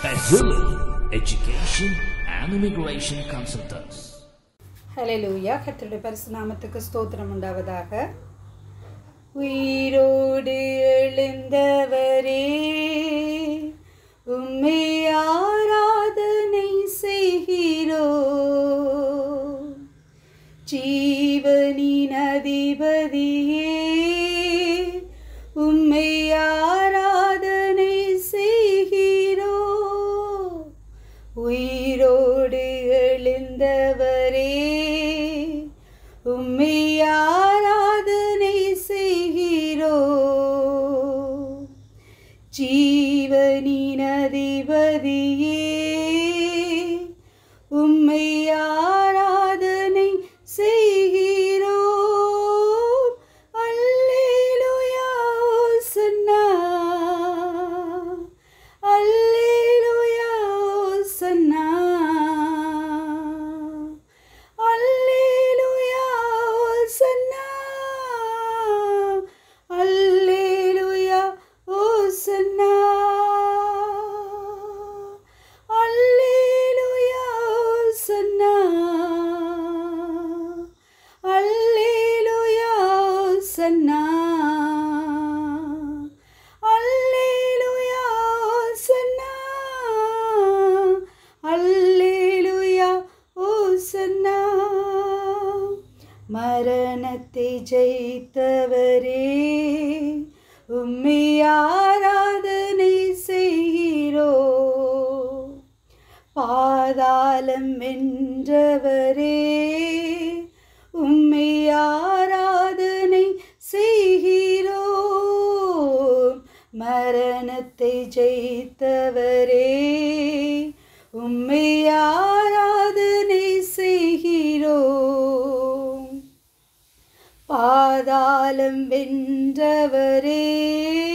Pazilli Education and Immigration Consultants. ஹalleluya கர்த்தருடைய பரிசு நாமத்துக்கு ஸ்தோத்திரம் உண்டாவதாக உயிரோடு எழுந்தவரே உம்மை ஆராதனை செய்கிறோ ஜீவனின் அதிபதியே உம்மை ஆராதனை செய்கிறோ உயிரோடு எழுந்தவரே உம்மை ஆராதனை செய்கிறோ ஜீவனின் அதிபதியே உம்மை ஆராதனை செய்கிறோ அல்லேலூயா ஓசன்னா அல்லேலூயா ஓசன்னா அல்லேலூயா ஓசன்னா அல்லேலூயா ஓசன்னா அல்லேலூயா ஓசன்னா அல்லேலூயா ஓசன்னா அல்லேலூயா ஓசன்னா அல்லேலூயா ஓசன்னா மரணத்தை ஜெயித்தவரே உம்மை ஆராதனை செய்கிறோ பாதாளம் வென்றவரே உம்மை ஆராதனை செய்கிறோ மரணத்தை ஜெயித்தவரே உம்மை ஆராதனை செய்கிறோ பாதாளம் வென்றவரே